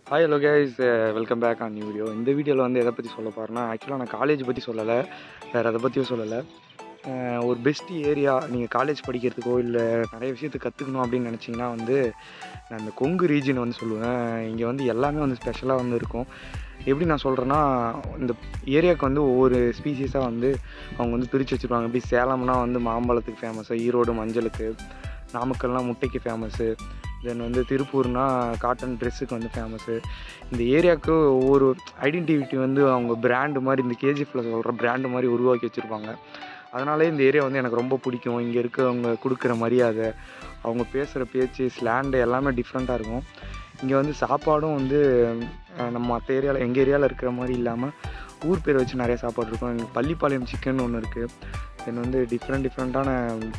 hi hello guys welcome back on new video இந்த வீடியோவில் வந்து எதை பற்றி சொல்ல போகிறேன்னா ஆக்சுவலாக நான் காலேஜ் பற்றி சொல்லலை வேறு அதை பற்றியும் சொல்லலை அஹ் ஒரு பெஸ்ட் ஏரியா நீங்கள் காலேஜ் படிக்கிறதுக்கோ இல்லை நிறைய விஷயத்தை கற்றுக்கணும் அப்படின்னு நினச்சிங்கன்னா வந்து நான் இந்த கொங்கு ரீஜன் வந்து சொல்லுவேன் இங்கே வந்து எல்லாமே வந்து ஸ்பெஷலாக வந்து இருக்கும் எப்படி நான் சொல்கிறேன்னா இந்த ஏரியாவுக்கு வந்து ஒவ்வொரு ஸ்பீசிஸாக வந்து அவங்க வந்து பிரித்து வச்சுருப்பாங்க எப்படி சேலம்னா வந்து மாம்பழத்துக்கு ஃபேமஸு ஈரோடு மஞ்சளுக்கு நாமக்கல்னால் முட்டைக்கு ஃபேமஸ்ஸு தென் வந்து திருப்பூர்னா காட்டன் ட்ரெஸ்ஸுக்கு வந்து ஃபேமஸ்ஸு இந்த ஏரியாவுக்கு ஒவ்வொரு ஐடென்டிட்டி வந்து அவங்க பிராண்டு மாதிரி இந்த கேஜிஎஃப்பில் சொல்கிற பிராண்டு மாதிரி உருவாக்கி வச்சுருப்பாங்க அதனாலே இந்த ஏரியா வந்து எனக்கு ரொம்ப பிடிக்கும் இங்கே இருக்கவங்க கொடுக்குற மரியாதை அவங்க பேசுகிற பேச்சு ஸ்லாண்டு எல்லாமே டிஃப்ரெண்ட்டாக இருக்கும் இங்கே வந்து சாப்பாடும் வந்து அஹ், நம்ம மற்ற ஏரியாவில் எங்கள் ஏரியாவில் இருக்கிற மாதிரி இல்லாமல் ஊர் பேர் வச்சு நிறைய சாப்பாடு இருக்கும் இங்கே பள்ளிப்பாளையம் சிக்கன் ஒன்று இருக்குது தென் வந்து டிஃப்ரெண்ட் டிஃப்ரெண்ட்டான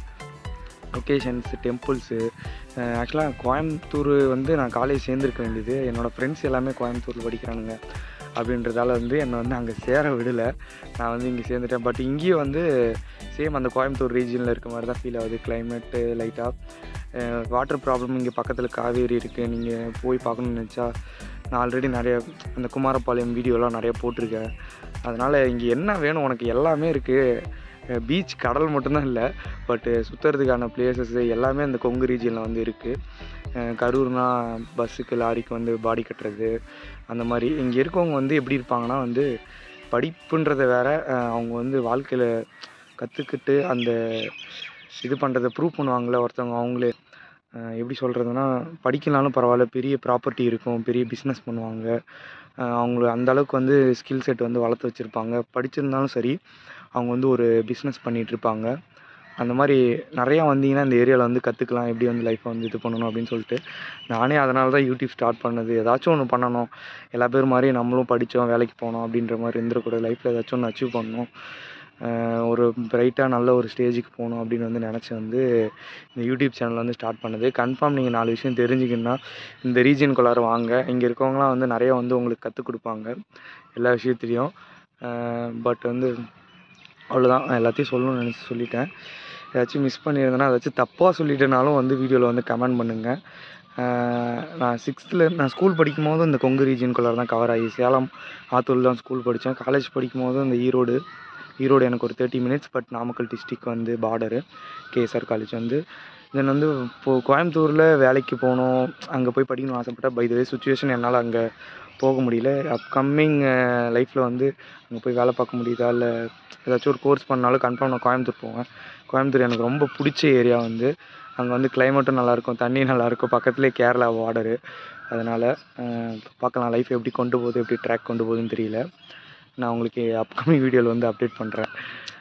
லொக்கேஷன்ஸ் டெம்பிள்ஸு ஆக்சுவலாக கோயம்புத்தூர் வந்து நான் காலேஜ் சேர்ந்துருக்க வேண்டியது என்னோடய ஃப்ரெண்ட்ஸ் எல்லாமே கோயம்புத்தூரில் படிக்கிறானுங்க அப்படின்றதால வந்து என்னை வந்து அங்கே சேர விடலை நான் வந்து இங்கே சேர்ந்துட்டேன் பட் இங்கேயும் வந்து சேம் அந்த கோயம்புத்தூர் ரீஜனில் இருக்க மாதிரி தான் ஃபீல் ஆகுது கிளைமேட்டு லைட்டாக வாட்டர் ப்ராப்ளம் இங்கே பக்கத்தில் காவேரி இருக்குது நீங்கள் போய் பார்க்கணுன்னு நினச்சா நான் ஆல்ரெடி நிறைய அந்த குமாரபாளையம் வீடியோலாம் நிறைய போட்டிருக்கேன் அதனால் இங்கே என்ன வேணும் உனக்கு எல்லாமே இருக்குது பீச் கடல் மட்டும்தான் இல்லை பட்டு சுற்றுறதுக்கான பிளேசஸ் எல்லாமே அந்த கொங்கு ரீஜனில் வந்து இருக்குது கரூர்னா பஸ்ஸுக்கு லாரிக்கு வந்து பாடி கட்டுறது அந்த மாதிரி இங்கே இருக்கவங்க வந்து எப்படி இருப்பாங்கன்னா வந்து படிப்புன்றதை வேற அஹ் அவங்க வந்து வாழ்க்கையில் கற்றுக்கிட்டு அந்த இது பண்ணுறதை ப்ரூவ் பண்ணுவாங்களே ஒருத்தவங்க அவங்களே அஹ் எப்படி சொல்கிறதுனா படிக்கலனாலும் பரவாயில்ல பெரிய ப்ராப்பர்ட்டி இருக்கும் பெரிய பிஸ்னஸ் பண்ணுவாங்க அஹ் அவங்கள அந்த அளவுக்கு வந்து ஸ்கில் செட் வந்து வளர்த்து வச்சுருப்பாங்க படிச்சிருந்தாலும் சரி அவங்க வந்து ஒரு பிஸ்னஸ் இருப்பாங்க அந்த மாதிரி நிறையா வந்தீங்கன்னா இந்த ஏரியாவில் வந்து கற்றுக்கலாம் எப்படி வந்து லைஃப்பை வந்து இது பண்ணணும் அப்படின்னு சொல்லிட்டு நானே அதனால தான் யூடியூப் ஸ்டார்ட் பண்ணது ஏதாச்சும் ஒன்று பண்ணணும் எல்லா பேர் மாதிரி நம்மளும் படித்தோம் வேலைக்கு போனோம் அப்படின்ற மாதிரி இருந்துடக்கூடாது லைஃப்பில் ஏதாச்சும் ஒன்று அச்சீவ் பண்ணணும் அஹ் ஒரு பிரைட்டாக நல்ல ஒரு ஸ்டேஜுக்கு போகணும் அப்படின்னு வந்து நினச்சி வந்து இந்த யூடியூப் சேனல் வந்து ஸ்டார்ட் பண்ணது கன்ஃபார்ம் நீங்கள் நாலு விஷயம் தெரிஞ்சுக்கணுன்னா இந்த ரீஜனுக்குள்ளார வாங்க இங்கே இருக்கவங்களாம் வந்து நிறைய வந்து உங்களுக்கு கற்றுக் கொடுப்பாங்க எல்லா விஷயத்துலையும் பட் வந்து அவ்வளோதான் எல்லாத்தையும் சொல்லணும்னு நினச்சி சொல்லிட்டேன் ஏதாச்சும் மிஸ் பண்ணியிருந்தேன்னா ஏதாச்சும் தப்பாக சொல்லிட்டேனாலும் வந்து வீடியோவில் வந்து கமெண்ட் பண்ணுங்கள் அஹ் நான் சிக்ஸ்த்தில் நான் ஸ்கூல் படிக்கும் போது இந்த கொங்கு ரீஜனுக்குள்ளார தான் கவர் ஆகி சேலம் ஆத்தூரில் தான் ஸ்கூல் படித்தேன் காலேஜ் படிக்கும் போது இந்த ஈரோடு ஈரோடு எனக்கு ஒரு thirty minutes but Namakkal district வந்து பார்டரு கேஎஸ்ஆர் காலேஜ் வந்து தென் வந்து இப்போது கோயம்புத்தூரில் வேலைக்கு போகணும் அங்கே போய் படிக்கணும்னு ஆசைப்பட்டேன் பை த வே சுச்சுவேஷன் என்னால் அங்கே போக முடியல அப்கமிங் லைஃப்பில் வந்து அங்கே போய் வேலை பார்க்க முடியுதா இல்லை ஏதாச்சும் ஒரு கோர்ஸ் பண்ணாலும் கன்ஃபார்ம் நான் கோயம்புத்தூர் போவேன் கோயம்புத்தூர் எனக்கு ரொம்ப பிடிச்ச ஏரியா வந்து அங்கே வந்து கிளைமேட்டும் நல்லாயிருக்கும் தண்ணி நல்லாயிருக்கும் பக்கத்துலேயே கேரளா பார்டரு அதனால் பார்க்கலாம் லைஃப் எப்படி கொண்டு போகுது எப்படி ட்ராக் கொண்டு போகுதுன்னு தெரியல நான் உங்களுக்கு அப்கமிங் வீடியோவில் வந்து அப்டேட் பண்ணுறேன்